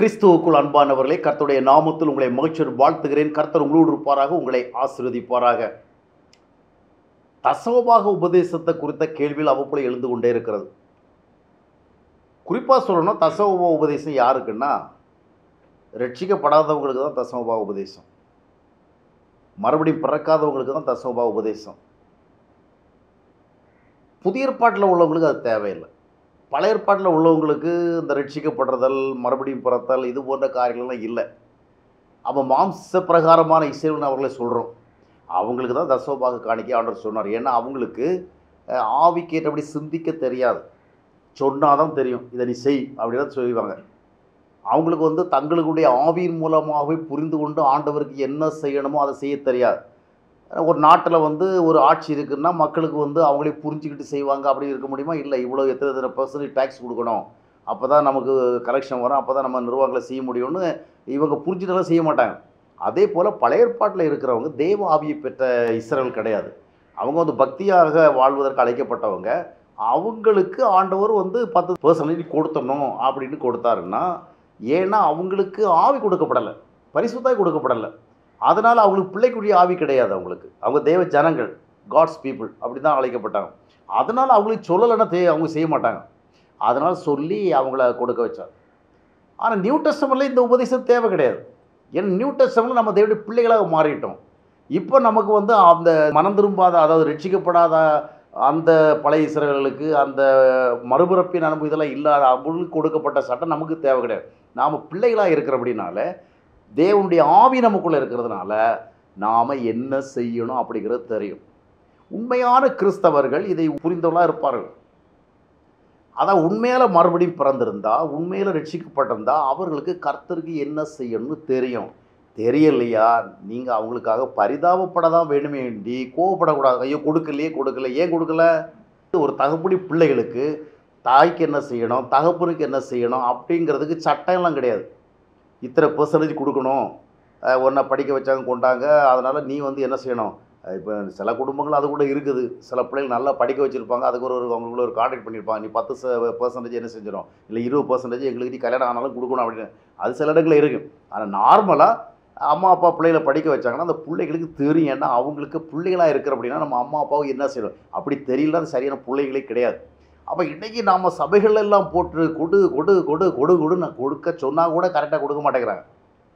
கிறிஸ்துவுக்குள் அன்பானவர்களே கர்த்தருடைய நாமத்தில் உங்களை மகிழ்ச்சியோடு வாழ்த்துகிறேன் கர்த்தர் உங்களோடு இருப்பாராக உங்களை ஆசீர்வதிப்பாராக தசவபாக உபதேசத்தை குறித்த கேள்வியில் அவ்வப்போல எழுந்து கொண்டே இருக்கிறது குறிப்பாக சொல்லணும் தசவபா உபதேசம் யாருக்குன்னா ரட்சிக்கப்படாதவங்களுக்கு தான் தசமபா உபதேசம் மறுபடியும் பிறக்காதவங்களுக்கு தான் தசமபா உபதேசம் புதிய ஏற்பாட்டில் உள்ளவங்களுக்கு அது தேவையில்லை பழைய ஏற்பாட்டில் உள்ளவங்களுக்கு இந்த ரட்சிக்கப்படுறதல் மறுபடியும் பிறத்தல் இது போன்ற காரியங்கள்லாம் இல்லை அப்போ மாம்ச பிரகாரமான இசைவன் அவர்களை சொல்கிறோம் அவங்களுக்கு தான் தசோபாக காணிக்க ஆண்டவர் சொன்னார் ஏன்னா அவங்களுக்கு அஹ், ஆவிக்கேற்றபடி சிந்திக்க தெரியாது சொன்னால் தான் தெரியும் இதை நீ செய் அப்படின்னு தான் சொல்லுவாங்க அவங்களுக்கு வந்து தங்களுடைய ஆவியின் மூலமாகவே புரிந்து கொண்டு ஆண்டவருக்கு என்ன செய்யணுமோ அதை செய்ய தெரியாது ஒரு நாட்டில் வந்து ஒரு ஆட்சி இருக்குன்னா மக்களுக்கு வந்து அவங்களே புரிஞ்சுக்கிட்டு செய்வாங்க அப்படி இருக்க முடியுமா இல்லை இவ்வளோ எத்தனை எத்தனை பர்சன்டேஜ் டேக்ஸ் கொடுக்கணும் அப்போ தான் நமக்கு கலெக்ஷன் வரும் அப்போ தான் நம்ம நிர்வாகங்களை செய்ய முடியும்னு இவங்க புரிஞ்சுட்டெல்லாம் செய்ய மாட்டாங்க அதே போல் பழைய ஏற்பாட்டில் இருக்கிறவங்க தேவ ஆவியை பெற்ற இஸ்ரேல் கிடையாது அவங்க வந்து பக்தியாக வாழ்வதற்கு அழைக்கப்பட்டவங்க அவங்களுக்கு ஆண்டவர் வந்து பத்து பர்சன்டேஜ் கொடுத்தணும் அப்படின்னு கொடுத்தாருன்னா ஏன்னா அவங்களுக்கு ஆவி கொடுக்கப்படலை பரிசுத்தாய் கொடுக்கப்படலை அதனால் அவங்களுக்கு பிள்ளைக்குரிய ஆவி கிடையாது அவங்களுக்கு அவங்க தேவ ஜனங்கள் காட்ஸ் பீப்புள் அப்படி தான் அழைக்கப்பட்டாங்க அதனால் அவங்களுக்கு சொல்லலைன்னா தே அவங்க செய்ய மாட்டாங்க அதனால் சொல்லி அவங்கள கொடுக்க வச்சார் ஆனால் நியூ டெஸ்டமெண்ட்ல இந்த உபதேசம் தேவை கிடையாது ஏன்னா நியூ டெஸ்டமெண்ட்ல நம்ம தேவடைய பிள்ளைகளாக மாறிட்டோம் இப்போ நமக்கு வந்து அந்த மனம் திரும்பாத அதாவது ரட்சிக்கப்படாத அந்த பழைய இஸ்ரவேலர்களுக்கு அந்த மறுபிறப்பின் அனுபவம் இதெல்லாம் இல்லாத அவங்களுக்கு கொடுக்கப்பட்ட சட்டம் நமக்கு தேவை கிடையாது நாம் பிள்ளைகளாக இருக்கிறபடினால தேவனுடைய ஆவி நமக்குள்ளே இருக்கிறதுனால நாம் என்ன செய்யணும் அப்படிங்கிறது தெரியும் உண்மையான கிறிஸ்தவர்கள் இதை புரிந்தவர்களாக இருப்பார்கள் அதான் உண்மையில மறுபடியும் பிறந்திருந்தா உண்மையில ரட்சிக்கப்பட்டிருந்தா அவர்களுக்கு கர்த்தருக்கு என்ன செய்யணும்னு தெரியும் தெரியலையா நீங்கள் அவங்களுக்காக பரிதாபப்பட தான் வேணுமே வேண்டி கோவப்படக்கூடாது ஐயோ கொடுக்கலையே கொடுக்கல ஏன் கொடுக்கல ஒரு தகப்படி பிள்ளைகளுக்கு தாய்க்கு என்ன செய்யணும் தகப்பனுக்கு என்ன செய்யணும் அப்படிங்கிறதுக்கு சட்டம்லாம் கிடையாது இத்தனை பர்சன்டேஜ் கொடுக்கணும் அஹ் உன்னை படிக்க வச்சாங்க கொண்டாங்க அதனால் நீ வந்து என்ன செய்யணும் இப்போ சில குடும்பங்கள் அது கூட இருக்குது சில பிள்ளைகள் நல்லா படிக்க வச்சுருப்பாங்க அதுக்கு ஒரு ஒரு அவங்களுக்குள்ள ஒரு கான்டாக்ட் பண்ணியிருப்பாங்க நீ பத்து பர்சன்டேஜ் என்ன செஞ்சிடும் இல்லை இருபது பர்சன்டேஜ் எங்களுக்கு நீ கல்யாணம் ஆனாலும் கொடுக்கணும் அப்படின்னு அது சில இடங்களில் இருக்குது ஆனால் நார்மலாக அம்மா அப்பா பிள்ளைகளை படிக்க வச்சாங்கன்னா அந்த பிள்ளைகளுக்கு தெரியும் ஏன்னா அவங்களுக்கு பிள்ளைகளாக இருக்கிற அப்படின்னா நம்ம அம்மா அப்பாவும் என்ன செய்யணும் அப்படி தெரியல அது சரியான பிள்ளைகளே கிடையாது அப்போ இன்றைக்கி நாம் சபைகள் எல்லாம் போட்டு கொடு கொடு கொடு கொடு கொடுன்னு கொடுக்க சொன்னால் கூட கரெக்டாக கொடுக்க மாட்டேங்கிறாங்க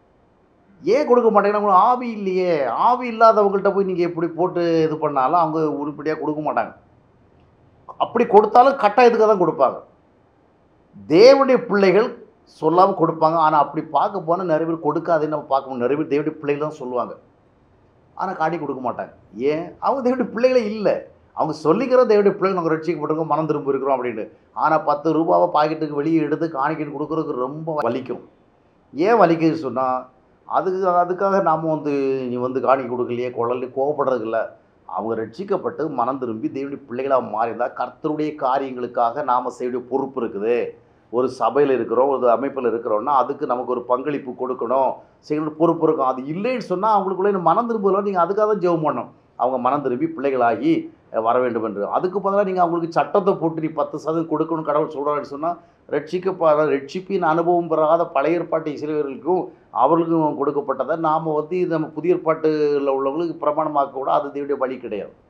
ஏன் கொடுக்க மாட்டேங்கிறாங்க உங்களுக்கு ஆவி இல்லையே ஆவி இல்லாதவங்கள்ட்ட போய் நீங்கள் எப்படி போட்டு இது பண்ணாலும் அவங்க உருப்படியாக கொடுக்க மாட்டாங்க அப்படி கொடுத்தாலும் கட்டாயத்துக்காக தான் கொடுப்பாங்க தேவனுடைய பிள்ளைகள் சொல்லாமல் கொடுப்பாங்க ஆனால் அப்படி பார்க்க போனால் நிறைய பேர் கொடுக்காதுன்னு நம்ம பார்க்கணும் நிறைய பேர் தேவனுடைய பிள்ளைகள் தான் சொல்லுவாங்க ஆனால் காட்டி கொடுக்க மாட்டாங்க ஏன் அவங்க தேவனுடைய பிள்ளைகளே இல்லை அவங்க சொல்லிக்கிற தேவனுடைய பிள்ளைகள் நாங்கள் ரட்சிக்கப்பட்டிருக்கோம் மனம் திரும்ப இருக்கிறோம் அப்படின்னு ஆனால் பத்து ரூபாவை பாக்கெட்டுக்கு வெளியே எடுத்து காணிக்கிட்டு கொடுக்குறதுக்கு ரொம்ப வலிக்கும் ஏன் வலிக்குது சொன்னால் அதுக்கு அதுக்காக நாம் வந்து நீ வந்து காணிக்கை கொடுக்கலையே கொள்ளலையே கோவப்படுறதுக்கு இல்லை அவங்க ரட்சிக்கப்பட்டு மனம் திரும்பி தேவனுடைய பிள்ளைகளாக மாறியிருந்தால் கர்த்தருடைய காரியங்களுக்காக நாம் செய்ய வேண்டிய பொறுப்பு இருக்குது ஒரு சபையில் இருக்கிறோம் ஒரு அமைப்பில் இருக்கிறோம்னா அதுக்கு நமக்கு ஒரு பங்களிப்பு கொடுக்கணும் செய்யணும் பொறுப்பு இருக்கும் அது இல்லைன்னு சொன்னால் அவங்களுக்குள்ளே இன்னும் மனம் திரும்பலாம் நீங்கள் அதுக்காக தான் ஜெபம் பண்ணணும் அவங்க மனம் திரும்பி பிள்ளைகளாகி அஹ், வர வேண்டும் என்று அதுக்கு பதிலாக நீங்கள் அவங்களுக்கு சட்டத்தை போட்டு நீ பத்து சதவீதம் கொடுக்கணும் கடவுள் சொல்கிறான்னு சொன்னால் ரட்சிக்கப்பட ரட்சிப்பின் அனுபவம் பெறாத பழைய ஏற்பாட்டு இசைவர்களுக்கும் அவர்களுக்கும் கொடுக்கப்பட்டதை நாம் வந்து இது நம்ம புதிய ஏற்பாட்டில் உள்ளவங்களுக்கு பிரமாணமாக்க கூட அது தேவடைய வழி கிடையாது